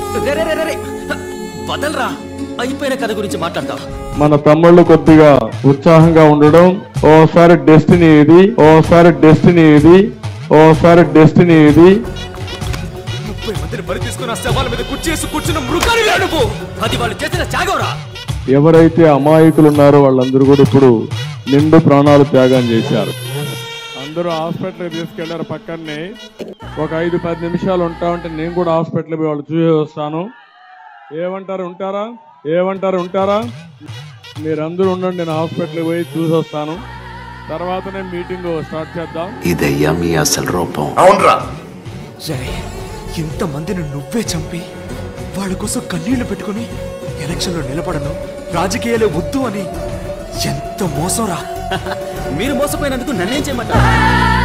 రే, రే, రే, రే, రే. వదలరా అయిపోయిన కథ గురించి మాట్లాడతాం మన తమ్ముళ్ళు కొద్దిగా ఉత్సాహంగా ఉండడం ఓసారి డెస్టినీ ఇది ఓసారి డెస్టినీ ఇది ఓసారి డెస్టినీ ఇది ముప్పై మందిని బలి తీసుకుని ఆ శవాల మీద కుర్చేసి కూర్చున్న మృగాని నువ్వు అది వాళ్ళు చేసిన త్యాగంరా ఎవరైతే అమాయకులు ఉన్నారో వాళ్ళందరూ కూడా ఇప్పుడు నిండు ప్రాణాలు త్యాగం చేశారు అందరూ హాస్పిటల్కి తీసుకెళ్లారు పక్కనే ఒక ఐదు పది నిమిషాలు ఉంటా ఉంటే నేను కూడా హాస్పిటల్ పోయి వాళ్ళు చూసి వస్తాను ఏమంటారు ఉంటారా ఏమంటారు ఉంటారా మీరందరూ ఉండండి నేను హాస్పిటల్కి పోయి చూసి వస్తాను తర్వాతనే మీటింగ్ స్టార్ట్ చేద్దాం ఇదయ్యా మీ అసలు రూపం రే ఇంతమందిని నువ్వే చంపి వాళ్ళ కోసం కన్నీళ్లు పెట్టుకుని ఎలక్షన్లో నిలబడను రాజకీయాలే వద్దు అని ఎంత మోసం రా మీరు మోసపోయినందుకు నన్నేం చేయమంటారు